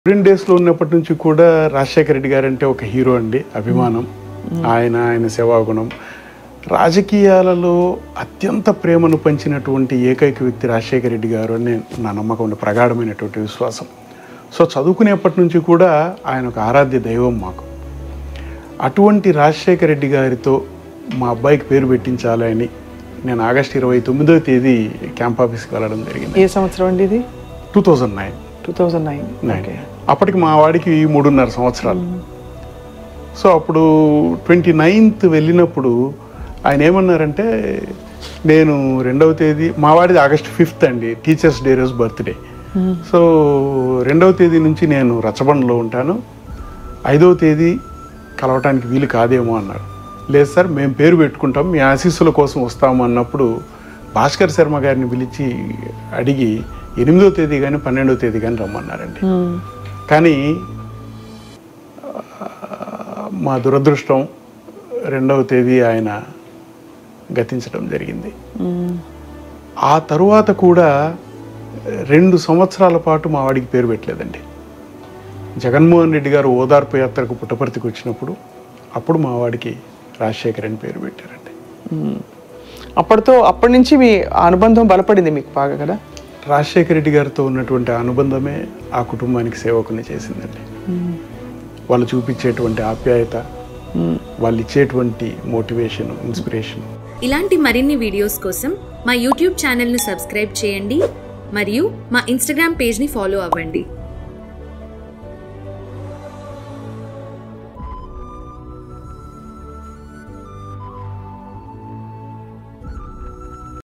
student డేస్లో ఉన్నప్పటి నుంచి కూడా రాజశేఖర రెడ్డి గారు అంటే ఒక హీరో అండి అభిమానం ఆయన ఆయన సేవాగుణం రాజకీయాలలో అత్యంత ప్రేమను పంచినటువంటి ఏకైక వ్యక్తి రాజశేఖర రెడ్డి గారు అని నా నమ్మకం ఉంది ప్రగాఢమైనటువంటి విశ్వాసం సో చదువుకునేప్పటి నుంచి కూడా ఆయన ఒక ఆరాధ్య దైవం మాకు అటువంటి రాజశేఖర రెడ్డి గారితో మా అబ్బాయికి పేరు పెట్టించాలి అని నేను ఆగస్టు ఇరవై తొమ్మిదవ తేదీ క్యాంప్ ఆఫీస్కి వెళ్ళడం జరిగింది ఏ సంవత్సరం అండి ఇది two thousand nine two thousand nine okay అప్పటికి మా వాడికి మూడున్నర సంవత్సరాలు సో అప్పుడు ట్వంటీ నైన్త్ వెళ్ళినప్పుడు ఆయన ఏమన్నారంటే నేను రెండవ తేదీ మా వాడిది ఆగస్ట్ ఫిఫ్త్ అండి టీచర్స్ డే రోజు బర్త్డే సో రెండవ తేదీ నుంచి నేను రచ్చబండలో ఉంటాను ఐదవ తేదీ కలవటానికి వీలు కాదేమో అన్నారు లేదు సార్ మేము పేరు పెట్టుకుంటాం మీ ఆశీస్సుల కోసం వస్తాము అన్నప్పుడు భాస్కర్ శర్మ గారిని పిలిచి అడిగి ఎనిమిదో తేదీ కానీ పన్నెండవ తేదీ కానీ రమ్మన్నారండి కానీ ఆ, మా దురదృష్టం రెండవ తేదీ ఆయన గతించడం జరిగింది ఆ తరువాత కూడా రెండు సంవత్సరాల పాటు మా వాడికి పేరు పెట్టలేదండి జగన్మోహన్ రెడ్డి గారు ఓదార్పు యాత్రకు పుట్టపర్తికి వచ్చినప్పుడు అప్పుడు మా వాడికి రాజశేఖర్ అని పేరు పెట్టారండి అప్పటితో అప్పటి నుంచి మీ అనుబంధం బలపడింది మీకు బాగా కదా రాజశేఖర రెడ్డి గారితో ఉన్నటువంటి అనుబంధమే ఆ కుటుంబానికి సేవకుని చేసిందండి వాళ్ళు చూపించేటువంటి ఆప్యాయత వాళ్ళు ఇచ్చేటువంటి మోటివేషన్ ఇన్స్పిరేషన్ ఇలాంటి మరిన్ని వీడియోస్ కోసం మా యూట్యూబ్ ఛానల్ను సబ్స్క్రైబ్ చేయండి మరియు మా ఇన్స్టాగ్రామ్ పేజ్ని ఫాలో అవ్వండి